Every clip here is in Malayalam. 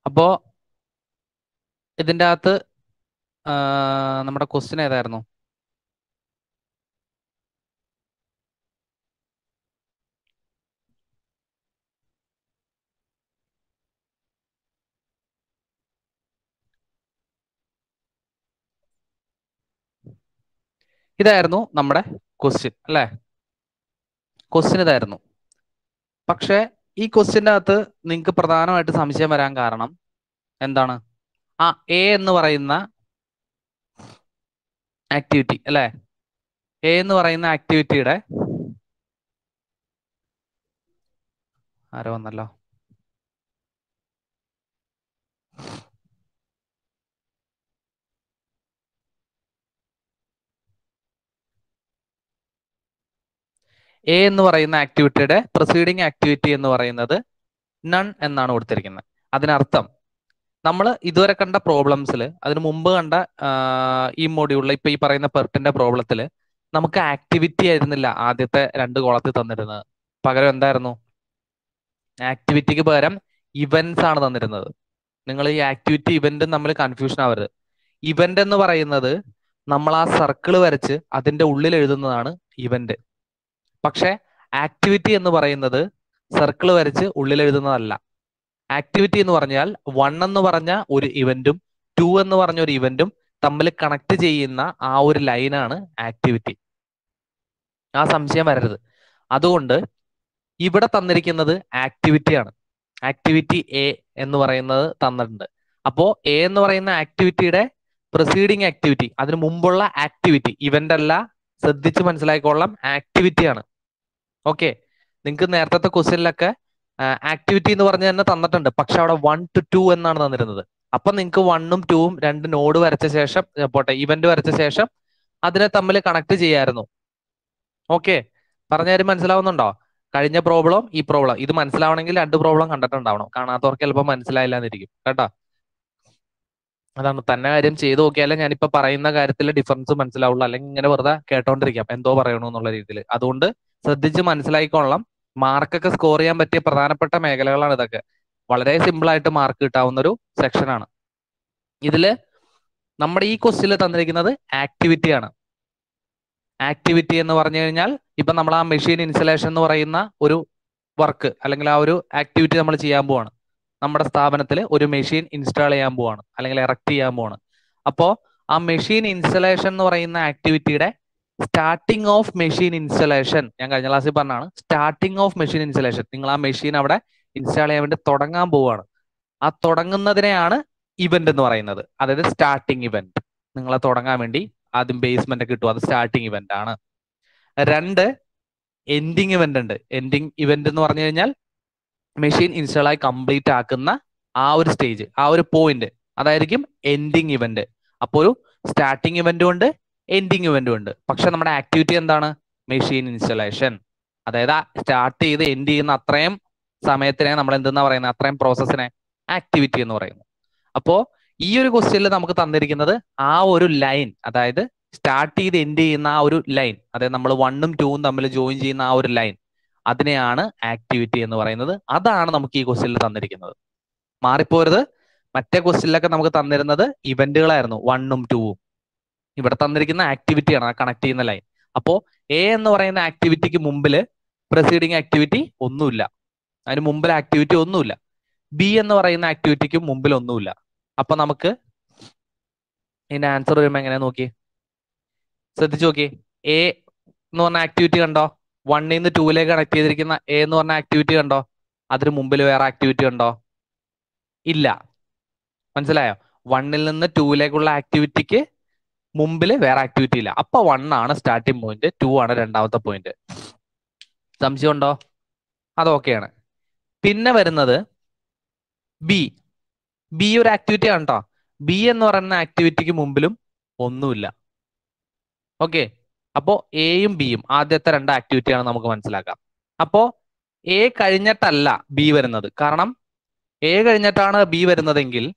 അപ്പോ ഇതിൻ്റെ അകത്ത് ആ, നമ്മുടെ ക്വസ്റ്റ്യൻ ഏതായിരുന്നു ഇതായിരുന്നു നമ്മുടെ ക്വസ്റ്റ്യൻ അല്ലേ ക്വസ്റ്റ്യൻ ഇതായിരുന്നു പക്ഷേ ഈ ക്വസ്റ്റ്യൻ്റെ അകത്ത് നിങ്ങൾക്ക് പ്രധാനമായിട്ട് സംശയം വരാൻ കാരണം എന്താണ് ആ എ എന്ന് പറയുന്ന ആക്ടിവിറ്റി അല്ലേ എ എന്ന് പറയുന്ന ആക്ടിവിറ്റിയുടെ ആരോ വന്നല്ലോ എ എന്ന് പറയുന്ന ആക്ടിവിറ്റിയുടെ പ്രൊസീഡിങ് ആക്ടിവിറ്റി എന്ന് പറയുന്നത് നൺ എന്നാണ് കൊടുത്തിരിക്കുന്നത് അതിനർത്ഥം നമ്മൾ ഇതുവരെ കണ്ട പ്രോബ്ലംസിൽ അതിന് മുമ്പ് കണ്ട ആ, ഈ മൊഡ്യൂളിൽ ഇപ്പൊ ഈ പറയുന്ന പെർട്ടിന്റെ പ്രോബ്ലത്തിൽ നമുക്ക് ആക്ടിവിറ്റി ആയിരുന്നില്ല ആദ്യത്തെ രണ്ട് കോളത്തിൽ തന്നിരുന്നത് പകരം എന്തായിരുന്നു ആക്ടിവിറ്റിക്ക് പകരം ഇവന്റ്സ് ആണ് തന്നിരുന്നത് നിങ്ങൾ ഈ ആക്ടിവിറ്റി ഇവന്റും തമ്മിൽ കൺഫ്യൂഷൻ ആവരുത് ഇവന്റ് എന്ന് പറയുന്നത് നമ്മൾ ആ സർക്കിൾ വരച്ച് അതിന്റെ ഉള്ളിൽ എഴുതുന്നതാണ് ഇവന്റ് പക്ഷെ ആക്ടിവിറ്റി എന്ന് പറയുന്നത് സർക്കിൾ വരച്ച് ഉള്ളിൽ എഴുതുന്നതല്ല ആക്ടിവിറ്റി എന്ന് പറഞ്ഞാൽ വൺ എന്ന് പറഞ്ഞ ഒരു ഇവന്റും ടു എന്ന് പറഞ്ഞ ഒരു ഇവന്റും തമ്മിൽ കണക്ട് ചെയ്യുന്ന ആ ഒരു ലൈനാണ് ആക്ടിവിറ്റി ആ സംശയം വരരുത് അതുകൊണ്ട് ഇവിടെ തന്നിരിക്കുന്നത് ആക്ടിവിറ്റി ആണ് ആക്ടിവിറ്റി എ എന്ന് പറയുന്നത് തന്നിട്ടുണ്ട് അപ്പോ എ എന്ന് പറയുന്ന ആക്ടിവിറ്റിയുടെ പ്രൊസീഡിങ് ആക്ടിവിറ്റി അതിന് മുമ്പുള്ള ആക്ടിവിറ്റി ഇവന്റ് അല്ല ശ്രദ്ധിച്ച് മനസ്സിലാക്കിക്കൊള്ളാം ആക്ടിവിറ്റി ആണ് ഓക്കെ നിങ്ങൾക്ക് നേരത്തെ ക്വസ്റ്റ്യനിലൊക്കെ ആക്ടിവിറ്റി എന്ന് പറഞ്ഞ് തന്നെ തന്നിട്ടുണ്ട് പക്ഷെ അവിടെ വൺ ടു ടു എന്നാണ് തന്നിരുന്നത് അപ്പൊ നിങ്ങൾക്ക് വണ്ണും ടൂവും രണ്ട് നോഡ് വരച്ച ശേഷം ഏ, പോട്ടെ ഇവന്റ് വരച്ച ശേഷം അതിനെ തമ്മിൽ കണക്ട് ചെയ്യായിരുന്നു ഓക്കെ പറഞ്ഞ കാര്യം മനസ്സിലാവുന്നുണ്ടോ കഴിഞ്ഞ പ്രോബ്ലം ഈ പ്രോബ്ലം ഇത് മനസ്സിലാവണമെങ്കിൽ രണ്ട് പ്രോബ്ലം കണ്ടിട്ടുണ്ടാവണം കാണാത്തവർക്ക് ചിലപ്പോൾ മനസ്സിലായില്ല എന്നിരിക്കും കേട്ടോ അതാണ് തന്നെ കാര്യം ചെയ്തു നോക്കിയാലേ ഞാനിപ്പോ പറയുന്ന കാര്യത്തിൽ ഡിഫറൻസ് മനസ്സിലാവുള്ളൂ അല്ലെങ്കിൽ ഇങ്ങനെ വെറുതെ കേട്ടോണ്ടിരിക്കാം എന്തോ പറയണു എന്നുള്ള രീതിയിൽ അതുകൊണ്ട് ശ്രദ്ധിച്ച് മനസ്സിലാക്കിക്കൊള്ളാം മാർക്കൊക്കെ സ്കോർ ചെയ്യാൻ പറ്റിയ പ്രധാനപ്പെട്ട മേഖലകളാണ് ഇതൊക്കെ വളരെ സിമ്പിൾ ആയിട്ട് മാർക്ക് കിട്ടാവുന്ന ഒരു സെക്ഷനാണ് ഇതില് നമ്മുടെ ഈ ക്വസ്റ്റിൽ തന്നിരിക്കുന്നത് ആക്ടിവിറ്റി ആണ് ആക്ടിവിറ്റി എന്ന് പറഞ്ഞു കഴിഞ്ഞാൽ ഇപ്പൊ നമ്മൾ ആ മെഷീൻ ഇൻസ്റ്റലേഷൻ എന്ന് പറയുന്ന ഒരു വർക്ക് അല്ലെങ്കിൽ ആ ഒരു ആക്ടിവിറ്റി നമ്മൾ ചെയ്യാൻ പോവാണ് നമ്മുടെ സ്ഥാപനത്തിൽ ഒരു മെഷീൻ ഇൻസ്റ്റാൾ ചെയ്യാൻ പോവാണ് അല്ലെങ്കിൽ എറക്ട് ചെയ്യാൻ പോവാണ് അപ്പോൾ ആ മെഷീൻ ഇൻസ്റ്റലേഷൻ എന്ന് പറയുന്ന ആക്ടിവിറ്റിയുടെ സ്റ്റാർട്ടിങ് ഓഫ് മെഷീൻ ഇൻസ്റ്റലേഷൻ ഞാൻ കഴിഞ്ഞ ക്ലാസ്സിൽ പറഞ്ഞാണ് സ്റ്റാർട്ടിങ് ഓഫ് മെഷീൻ ഇൻസ്റ്റലേഷൻ നിങ്ങൾ ആ മെഷീൻ അവിടെ ഇൻസ്റ്റാൾ ചെയ്യാൻ വേണ്ടി തുടങ്ങാൻ പോവുകയാണ് ആ തുടങ്ങുന്നതിനെയാണ് ഇവന്റ് എന്ന് പറയുന്നത് അതായത് സ്റ്റാർട്ടിങ് ഇവന്റ് നിങ്ങളെ തുടങ്ങാൻ വേണ്ടി ആദ്യം ബേസ്മെന്റ് ഒക്കെ കിട്ടും അത് സ്റ്റാർട്ടിങ് ഇവന്റ് ആണ് രണ്ട് എൻഡിങ് ഇവന്റ് ഉണ്ട് എൻഡിങ് ഇവന്റ് എന്ന് പറഞ്ഞു കഴിഞ്ഞാൽ മെഷീൻ ഇൻസ്റ്റാൾ ആയി കംപ്ലീറ്റ് ആക്കുന്ന ആ ഒരു സ്റ്റേജ് ആ ഒരു പോയിന്റ് അതായിരിക്കും എൻഡിങ് ഇവന്റ് അപ്പോൾ ഒരു സ്റ്റാർട്ടിങ് ഇവന്റും ഉണ്ട് എൻഡിങ് ഇവന്റും ഉണ്ട് പക്ഷെ നമ്മുടെ ആക്ടിവിറ്റി എന്താണ് മെഷീൻ ഇൻസ്റ്റലേഷൻ അതായത് സ്റ്റാർട്ട് ചെയ്ത് എൻഡ് ചെയ്യുന്ന അത്രയും സമയത്തിനെ നമ്മൾ എന്തെന്നാ പറയുന്നത് അത്രയും പ്രോസസ്സിനെ ആക്ടിവിറ്റി എന്ന് പറയുന്നു അപ്പോ ഈ ഒരു ക്വസ്റ്റ്യനിൽ നമുക്ക് തന്നിരിക്കുന്നത് ആ ഒരു ലൈൻ അതായത് സ്റ്റാർട്ട് ചെയ്ത് എൻഡ് ചെയ്യുന്ന ആ ഒരു ലൈൻ അതായത് നമ്മൾ വണ്ണും ടൂവും തമ്മിൽ ജോയിൻ ചെയ്യുന്ന ആ ഒരു ലൈൻ അതിനെയാണ് ആക്ടിവിറ്റി എന്ന് പറയുന്നത് അതാണ് നമുക്ക് ഈ ക്വസ്റ്റ്യനിൽ തന്നിരിക്കുന്നത് മാറിപ്പോരുത് മറ്റേ ക്വസ്റ്റ്യനിലൊക്കെ നമുക്ക് തന്നിരുന്നത് ഇവന്റുകളായിരുന്നു വണ്ണും ടൂവും ഇവിടെ തന്നിരിക്കുന്ന ആക്ടിവിറ്റിയാണ് ആ കണക്ട് ചെയ്യുന്ന ലൈൻ അപ്പോ എ എന്ന് പറയുന്ന ആക്ടിവിറ്റിക്ക് മുമ്പിൽ പ്രൊസീഡിങ് ആക്ടിവിറ്റി ഒന്നുമില്ല അതിന് മുമ്പിൽ ആക്ടിവിറ്റി ഒന്നുമില്ല ബി എന്ന് പറയുന്ന ആക്ടിവിറ്റിക്ക് മുമ്പിൽ ഒന്നുമില്ല അപ്പൊ നമുക്ക് ഇതിന്റെ ആൻസർ വരുമ്പോ എങ്ങനെ നോക്കി ശ്രദ്ധിച്ചു നോക്കി എ എന്ന് പറഞ്ഞ ആക്ടിവിറ്റി കണ്ടോ വണ്ണിൽ നിന്ന് ടൂവിലേക്ക് കണക്ട് ചെയ്തിരിക്കുന്ന എ എന്ന് പറഞ്ഞ ആക്ടിവിറ്റി കണ്ടോ അതിന് മുമ്പിൽ വേറെ ആക്ടിവിറ്റി ഉണ്ടോ ഇല്ല മനസ്സിലായോ വണ്ണിൽ നിന്ന് ടൂവിലേക്കുള്ള ആക്ടിവിറ്റിക്ക് മുമ്പിൽ വേറെ ആക്ടിവിറ്റി ഇല്ല അപ്പൊ വൺ ആണ് സ്റ്റാർട്ടിംഗ് പോയിന്റ് ടു ആണ് രണ്ടാമത്തെ പോയിന്റ് സംശയം ഉണ്ടോ അത് ഓക്കെയാണ് പിന്നെ വരുന്നത് ബി ബി ഒരു ആക്ടിവിറ്റി ആണ് കേട്ടോ ബി എന്ന് പറയുന്ന ആക്ടിവിറ്റിക്ക് മുമ്പിലും ഒന്നുമില്ല ഓക്കെ അപ്പോ എയും ബിയും ആദ്യത്തെ രണ്ട് ആക്ടിവിറ്റിയാണ് നമുക്ക് മനസ്സിലാക്കാം അപ്പോ എ കഴിഞ്ഞിട്ടല്ല ബി വരുന്നത് കാരണം എ കഴിഞ്ഞിട്ടാണ് ബി വരുന്നതെങ്കിൽ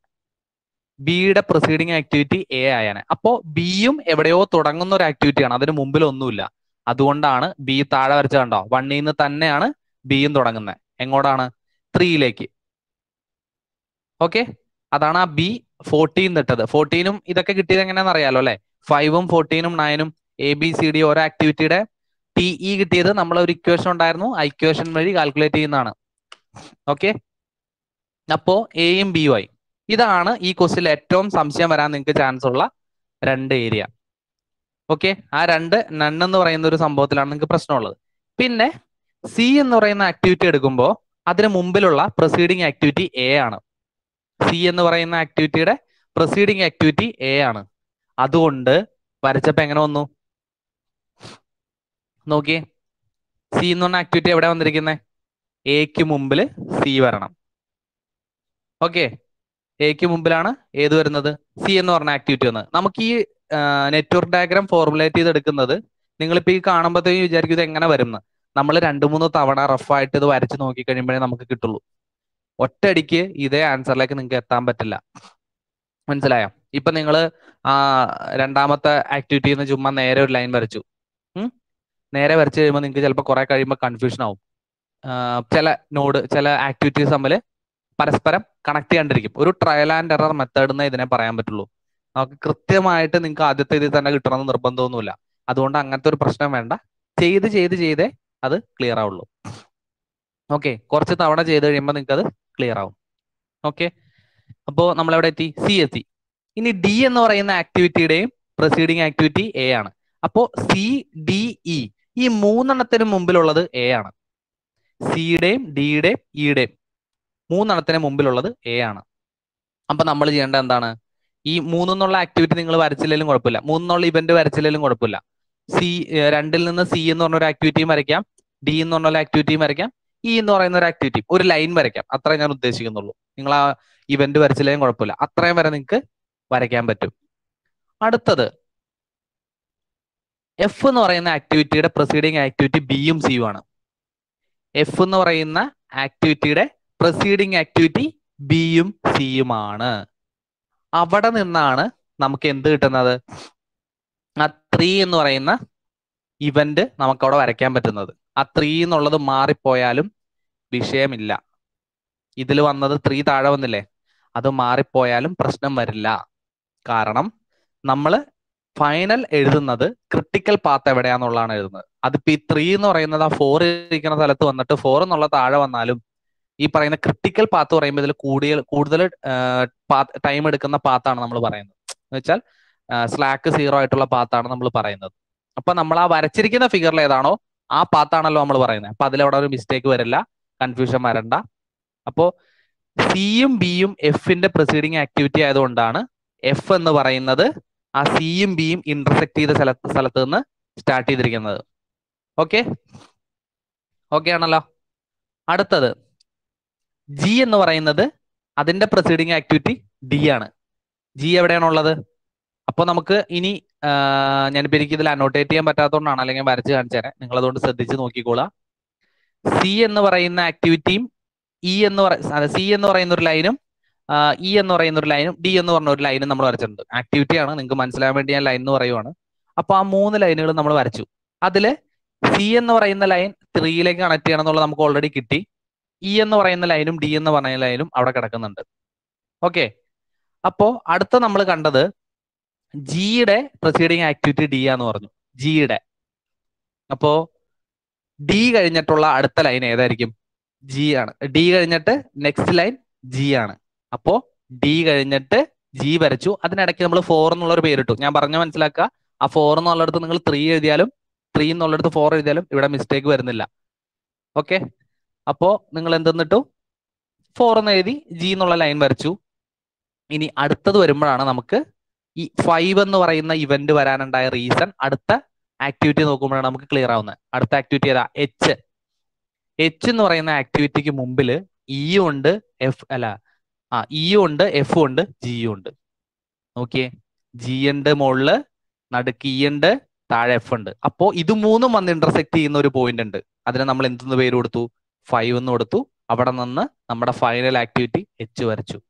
ബിയുടെ പ്രൊസീഡിങ് ആക്ടിവിറ്റി എ ആയാണ് അപ്പോ ബിയും എവിടെയോ തുടങ്ങുന്ന ഒരു ആക്ടിവിറ്റിയാണ് അതിന് മുമ്പിൽ ഒന്നുമില്ല അതുകൊണ്ടാണ് ബി താഴെ വരച്ച കണ്ടോ വണ്ണിൽ നിന്ന് തന്നെയാണ് ബിയും തുടങ്ങുന്നത് എങ്ങോട്ടാണ് ത്രീയിലേക്ക് ഓക്കെ അതാണ് ആ ബി ഫോർട്ടീൻ ഇട്ടത് ഫോർട്ടീനും ഇതൊക്കെ കിട്ടിയത് എങ്ങനെയാണെന്ന് അറിയാലോ അല്ലെ ഫൈവും ഫോർട്ടീനും നയനും എ ബി സി ഡി ഓരോ ആക്ടിവിറ്റിയുടെ ടി ഇ കിട്ടിയത് നമ്മൾ ഒരു ഇക്വേഷൻ ഉണ്ടായിരുന്നു ആ ഇക്വേഷൻ വഴി കാൽക്കുലേറ്റ് ചെയ്യുന്നതാണ് ഓക്കെ അപ്പോ എയും ബിയും ആയി ഇതാണ് ഈ ക്വസ്റ്റിൽ ഏറ്റവും സംശയം വരാൻ നിങ്ങൾക്ക് ചാൻസ് ഉള്ള രണ്ട് ഏരിയ ഓക്കെ ആ രണ്ട് നൺ എന്ന് പറയുന്ന ഒരു സംഭവത്തിലാണ് നിങ്ങൾക്ക് പ്രശ്നമുള്ളത് പിന്നെ സി എന്ന് പറയുന്ന ആക്ടിവിറ്റി എടുക്കുമ്പോൾ അതിന് മുമ്പിലുള്ള പ്രൊസീഡിങ് ആക്ടിവിറ്റി എ ആണ് സി എന്ന് പറയുന്ന ആക്ടിവിറ്റിയുടെ പ്രൊസീഡിങ് ആക്ടിവിറ്റി എ ആണ് അതുകൊണ്ട് വരച്ചപ്പോ എങ്ങനെ വന്നു നോക്കിയേ സി എന്ന് പറഞ്ഞ ആക്ടിവിറ്റി എവിടെ വന്നിരിക്കുന്നത് എക്ക് മുമ്പിൽ സി വരണം ഓക്കെ എക്ക് മുമ്പിലാണ് ഏത് വരുന്നത് സി എന്ന് പറഞ്ഞ ആക്ടിവിറ്റി വന്നത് നമുക്ക് ഈ നെറ്റ്വർക്ക് ഡയഗ്രാം ഫോർമുലേറ്റ് ചെയ്തെടുക്കുന്നത് നിങ്ങളിപ്പോ ഈ കാണുമ്പോഴത്തേക്കും വിചാരിക്കും ഇത് എങ്ങനെ വരുന്നത് നമ്മൾ രണ്ട് മൂന്ന് തവണ റഫായിട്ട് ഇത് വരച്ച് നോക്കി കഴിയുമ്പോഴേ നമുക്ക് കിട്ടുള്ളൂ ഒറ്റയടിക്ക് ഇതേ ആൻസറിലേക്ക് നിങ്ങൾക്ക് എത്താൻ പറ്റില്ല മനസ്സിലായോ ഇപ്പൊ നിങ്ങൾ ആ രണ്ടാമത്തെ ആക്ടിവിറ്റിയിൽ നിന്ന് ചുമ്മാ നേരെ ഒരു ലൈൻ വരച്ചു ഉം? നേരെ വരച്ചു കഴിയുമ്പോൾ നിങ്ങൾക്ക് ചിലപ്പോൾ കുറെ കഴിയുമ്പോൾ കൺഫ്യൂഷൻ ആവും ആ, ചില നോഡ് ചില ആക്ടിവിറ്റീസ് തമ്മിൽ പരസ്പരം കണക്ട് ചെയ്യാണ്ടിരിക്കും ഒരു ട്രയൽ ആൻഡ് എറർ മെത്തേഡ് എന്നേ ഇതിനെ പറയാൻ പറ്റുള്ളൂ നമുക്ക് കൃത്യമായിട്ട് നിങ്ങൾക്ക് ആദ്യത്തെ ഇതിൽ തന്നെ കിട്ടണമെന്ന് നിർബന്ധമൊന്നുമില്ല അതുകൊണ്ട് അങ്ങനത്തെ ഒരു പ്രശ്നം വേണ്ട ചെയ്ത് ചെയ്ത് ചെയ്തേ അത് ക്ലിയർ ആവുള്ളൂ ഓക്കെ കുറച്ച് തവണ ചെയ്ത് കഴിയുമ്പോൾ നിങ്ങൾക്ക് അത് ക്ലിയർ ആവും ഓക്കെ അപ്പോ നമ്മൾ എവിടെ എത്തി സി എത്തി ഇനി ഡി എന്ന് പറയുന്ന ആക്ടിവിറ്റിയുടെയും പ്രൊസീഡിങ് ആക്ടിവിറ്റി എ ആണ് അപ്പോ സി ഡി ഇ ഈ മൂന്നെണ്ണത്തിന് മുമ്പിലുള്ളത് എ ആണ് സിയുടെയും ഡിയുടെയും ഇയുടെയും മൂന്നെണ്ണത്തിന് മുമ്പിലുള്ളത് എ ആണ് അപ്പൊ നമ്മൾ ചെയ്യേണ്ടത് എന്താണ് ഈ മൂന്നെന്നുള്ള ആക്ടിവിറ്റി നിങ്ങൾ വരച്ചില്ലെങ്കിലും കുഴപ്പമില്ല മൂന്നെന്നുള്ള ഇവന്റ് വരച്ചില്ലെങ്കിലും കുഴപ്പമില്ല സി രണ്ടിൽ നിന്ന് സി എന്ന് പറഞ്ഞ ഒരു ആക്ടിവിറ്റിയും വരയ്ക്കാം ഡി എന്ന് പറഞ്ഞ ഒരു ആക്ടിവിറ്റിയും വരയ്ക്കാം ഇ എന്ന് പറയുന്ന ഒരു ആക്ടിവിറ്റി ഒരു ലൈൻ വരയ്ക്കാം അത്രേ ഞാൻ ഉദ്ദേശിക്കുന്നുള്ളൂ നിങ്ങൾ ആ ഇവന്റ് വരച്ചില്ലെങ്കിലും കുഴപ്പമില്ല അത്രയും വരെ നിങ്ങൾക്ക് വരയ്ക്കാൻ പറ്റും അടുത്തത് എഫ് എന്ന് പറയുന്ന ആക്ടിവിറ്റിയുടെ പ്രൊസീഡിങ് ആക്ടിവിറ്റി ബിയും സിയും ആണ് എഫ് എന്ന് പറയുന്ന ആക്ടിവിറ്റിയുടെ പ്രൊസീഡിങ് ആക്ടിവിറ്റി ബിയും സിയുമാണ് അവിടെ നിന്നാണ് നമുക്ക് എന്ത് കിട്ടുന്നത് ആ ത്രീ എന്ന് പറയുന്ന ഇവന്റ് നമുക്ക് അവിടെ വരയ്ക്കാൻ പറ്റുന്നത് ആ ത്രീ എന്നുള്ളത് മാറിപ്പോയാലും വിഷയമില്ല ഇതിൽ വന്നത് ത്രീ താഴെ വന്നില്ലേ അത് മാറിപ്പോയാലും പ്രശ്നം വരില്ല കാരണം നമ്മൾ ഫൈനൽ എഴുതുന്നത് ക്രിട്ടിക്കൽ പാത്ത് എവിടെയാന്നുള്ളതാണ് എഴുതുന്നത് അതിപ്പോ ഈ ത്രീ എന്ന് പറയുന്നത് ആ ഫോർ ഇരിക്കുന്ന സ്ഥലത്ത് വന്നിട്ട് ഫോർ എന്നുള്ള താഴെ വന്നാലും ഈ പറയുന്ന ക്രിട്ടിക്കൽ പാത്ത് പറയുമ്പോൾ ഇതിൽ കൂടുതൽ കൂടുതൽ ടൈം എടുക്കുന്ന പാത്താണ് നമ്മൾ പറയുന്നത് എന്ന് വെച്ചാൽ സ്ലാക്ക് സീറോ ആയിട്ടുള്ള പാത്താണ് നമ്മൾ പറയുന്നത് അപ്പൊ നമ്മൾ ആ വരച്ചിരിക്കുന്ന ഫിഗറിൽ ഏതാണോ ആ പാത്താണല്ലോ നമ്മൾ പറയുന്നത് അപ്പൊ അതിലവിടെ ഒരു മിസ്റ്റേക്ക് വരില്ല കൺഫ്യൂഷൻ വരണ്ട അപ്പോ സിയും ബിയും എഫിന്റെ പ്രൊസീഡിങ് ആക്ടിവിറ്റി ആയതുകൊണ്ടാണ് എഫ് എന്ന് പറയുന്നത് ആ സിയും ബിയും ഇന്റർസെക്ട് ചെയ്ത സ്ഥലത്ത് സ്ഥലത്ത് നിന്ന് സ്റ്റാർട്ട് ചെയ്തിരിക്കുന്നത് ഓക്കെ ഓക്കെ ആണല്ലോ അടുത്തത് ജി എന്ന് പറയുന്നത് അതിന്റെ പ്രൊസീഡിങ് ആക്ടിവിറ്റി ഡി ആണ് ജി എവിടെയാണുള്ളത് അപ്പോൾ നമുക്ക് ഇനി ഞാനിപ്പോ എനിക്ക് ഇതിൽ അനോട്ടേറ്റ് ചെയ്യാൻ പറ്റാത്തതുകൊണ്ടാണ് അല്ലെങ്കിൽ വരച്ച് കാണിച്ചേനെ നിങ്ങൾ അതുകൊണ്ട് ശ്രദ്ധിച്ച് നോക്കിക്കോളാം സി എന്ന് പറയുന്ന ആക്ടിവിറ്റിയും ഇ എന്ന് പറ സി എന്ന് പറയുന്ന ഒരു ലൈനും ഇ എന്ന് പറയുന്ന ഒരു ലൈനും ഡി എന്ന് പറഞ്ഞ ഒരു ലൈനും നമ്മൾ വരച്ചിട്ടുണ്ട് ആക്ടിവിറ്റി ആണ് നിങ്ങൾക്ക് മനസ്സിലാൻ വേണ്ടി ഞാൻ ലൈൻ എന്ന് പറയുവാണ് അപ്പൊ ആ മൂന്ന് ലൈനുകൾ നമ്മൾ വരച്ചു അതില് സി എന്ന് പറയുന്ന ലൈൻ ത്രീയിലേക്ക് കണക്ട് ചെയ്യണം എന്നുള്ളത് നമുക്ക് ഓൾറെഡി കിട്ടി ഇ എന്ന് പറയുന്ന ലൈനും ഡി എന്ന് പറയുന്ന ലൈനും അവിടെ കിടക്കുന്നുണ്ട് ഓക്കെ അപ്പോ അടുത്ത നമ്മൾ കണ്ടത് ജിയുടെ പ്രൊസീഡിങ് ആക്ടിവിറ്റി ഡി ആന്ന് പറഞ്ഞു ജിയുടെ അപ്പോ ഡി കഴിഞ്ഞിട്ടുള്ള അടുത്ത ലൈൻ ഏതായിരിക്കും ജി ആണ് ഡി കഴിഞ്ഞിട്ട് നെക്സ്റ്റ് ലൈൻ ജി ആണ് അപ്പോ ഡി കഴിഞ്ഞിട്ട് ജി വരച്ചു അതിനിടയ്ക്ക് നമ്മൾ ഫോർ എന്നുള്ള ഒരു പേരിട്ടു ഞാൻ പറഞ്ഞ മനസ്സിലാക്കുക ആ ഫോർ എന്നുള്ളിടത്ത് നിങ്ങൾ ത്രീ എഴുതിയാലും ത്രീ എന്നുള്ളിടത്ത് ഫോർ എഴുതിയാലും ഇവിടെ മിസ്റ്റേക്ക് വരുന്നില്ല ഓക്കെ അപ്പോ നിങ്ങൾ എന്തെന്നിട്ടു ഫോർ എന്ന് എഴുതി ജി എന്നുള്ള ലൈൻ വരച്ചു ഇനി അടുത്തത് വരുമ്പോഴാണ് നമുക്ക് ഈ ഫൈവ് എന്ന് പറയുന്ന ഇവന്റ് വരാനുണ്ടായ റീസൺ അടുത്ത ആക്ടിവിറ്റി നോക്കുമ്പോഴാണ് നമുക്ക് ക്ലിയർ ആവുന്നത് അടുത്ത ആക്ടിവിറ്റി ഏതാ എച്ച് എച്ച് എന്ന് പറയുന്ന ആക്ടിവിറ്റിക്ക് മുമ്പിൽ ഇ ഉണ്ട് എഫ് അല്ല ആ ഇ ഉണ്ട് എഫ് ഉണ്ട് ജി ഉണ്ട് നോക്കിയേ ജി ഉണ്ട് മുകളില് നടുക്ക് ഇ ഉണ്ട് താഴെ എഫ് ഉണ്ട് അപ്പോ ഇത് മൂന്നും വന്ന് ഇന്റർസെക്ട് ചെയ്യുന്ന ഒരു പോയിന്റ് ഉണ്ട് അതിന് നമ്മൾ എന്തെന്ന് പേര് കൊടുത്തു ഫൈവ് എന്ന് കൊടുത്തു അവിടെ നിന്ന് നമ്മുടെ ഫൈനൽ ആക്ടിവിറ്റി എച്ച് വരച്ചു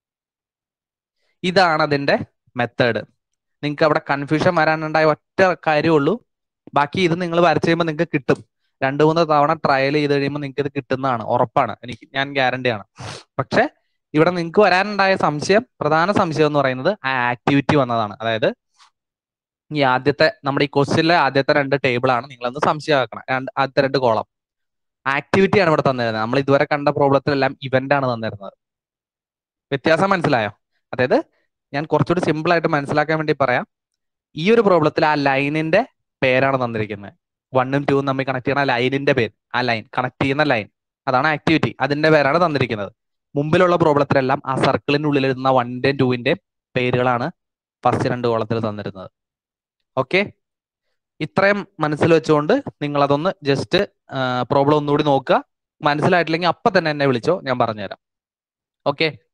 ഇതാണ് അതിന്റെ മെത്തേഡ് നിങ്ങൾക്ക് അവിടെ കൺഫ്യൂഷൻ വരാനുണ്ടായ ഒറ്റ കാര്യമുള്ളൂ ബാക്കി ഇത് നിങ്ങൾ വരച്ചു കഴിയുമ്പോൾ നിങ്ങൾക്ക് കിട്ടും രണ്ടു മൂന്ന് തവണ ട്രയൽ ചെയ്ത് കഴിയുമ്പോൾ നിങ്ങൾക്ക് ഇത് കിട്ടുന്നതാണ് ഉറപ്പാണ് എനിക്ക് ഞാൻ ഗ്യാരണ്ടി ആണ് പക്ഷെ ഇവിടെ നിങ്ങൾക്ക് വരാനുണ്ടായ സംശയം പ്രധാന സംശയം എന്ന് പറയുന്നത് ആ ആക്ടിവിറ്റി വന്നതാണ് അതായത് ഈ ആദ്യത്തെ നമ്മുടെ ഈ ക്വസ്റ്റ്യനിലെ ആദ്യത്തെ രണ്ട് ടേബിൾ ആണ് നിങ്ങളൊന്ന് സംശയമാക്കണം രണ്ട് ആദ്യത്തെ രണ്ട് കോളം ആക്ടിവിറ്റി ആണ് ഇവിടെ തന്നിരുന്നത് നമ്മൾ ഇതുവരെ കണ്ട പ്രോബ്ലത്തിലെല്ലാം ഇവന്റ് ആണ് തന്നിരുന്നത് വ്യത്യാസം മനസ്സിലായോ അതായത് ഞാൻ കുറച്ചുകൂടി സിമ്പിൾ ആയിട്ട് മനസ്സിലാക്കാൻ വേണ്ടി പറയാം ഈ ഒരു പ്രോബ്ലത്തിൽ ആ ലൈനിന്റെ പേരാണ് തന്നിരിക്കുന്നത് വണ്ണും ടൂവും തമ്മിൽ കണക്ട് ചെയ്യുന്ന ലൈനിന്റെ പേര് ആ ലൈൻ കണക്ട് ചെയ്യുന്ന ലൈൻ അതാണ് ആക്ടിവിറ്റി അതിന്റെ പേരാണ് തന്നിരിക്കുന്നത് മുമ്പിലുള്ള പ്രോബ്ലത്തിലെല്ലാം ആ സർക്കിളിന്റെ ഉള്ളിൽ ഇരുന്ന വണ്ണിന്റെയും ടൂവിന്റെയും പേരുകളാണ് ഫസ്റ്റ് രണ്ട് കോളത്തിൽ തന്നിരുന്നത് ഓക്കെ ഇത്രയും മനസ്സിൽ വെച്ചുകൊണ്ട് നിങ്ങൾ അതൊന്ന് ജസ്റ്റ് പ്രോബ്ലം ഒന്നുകൂടി നോക്കുക മനസ്സിലായിട്ടില്ലെങ്കിൽ അപ്പൊ തന്നെ എന്നെ വിളിച്ചോ ഞാൻ പറഞ്ഞുതരാം ഓക്കെ